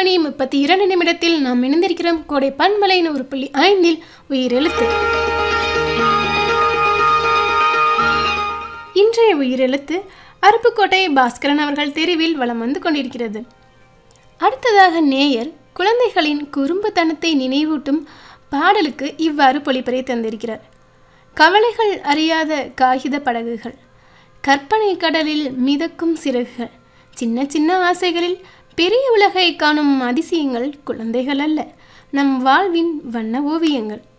மணி முப்பத்தி இரண்டு நிமிடத்தில் நாம் இணைந்திருக்கிறோம் கோடை பன்மலை நூறு புள்ளி ஐந்தில் உயிரெழுத்து இன்றைய உயிரெழுத்து அருப்புக்கோட்டை பாஸ்கரன் அவர்கள் தெருவில் வலம் வந்து கொண்டிருக்கிறது அடுத்ததாக நேயர் குழந்தைகளின் குறும்புத்தனத்தை நினைவூட்டும் பாடலுக்கு இவ்வாறு பொழிப்பறை தந்திருக்கிறார் கவலைகள் அறியாத காகித படகுகள் கற்பனை கடலில் மிதக்கும் சிறகுகள் சின்ன சின்ன ஆசைகளில் பெரிய உலகை காணும் அதிசயங்கள் குழந்தைகள் அல்ல நம் வாழ்வின் வண்ண ஓவியங்கள்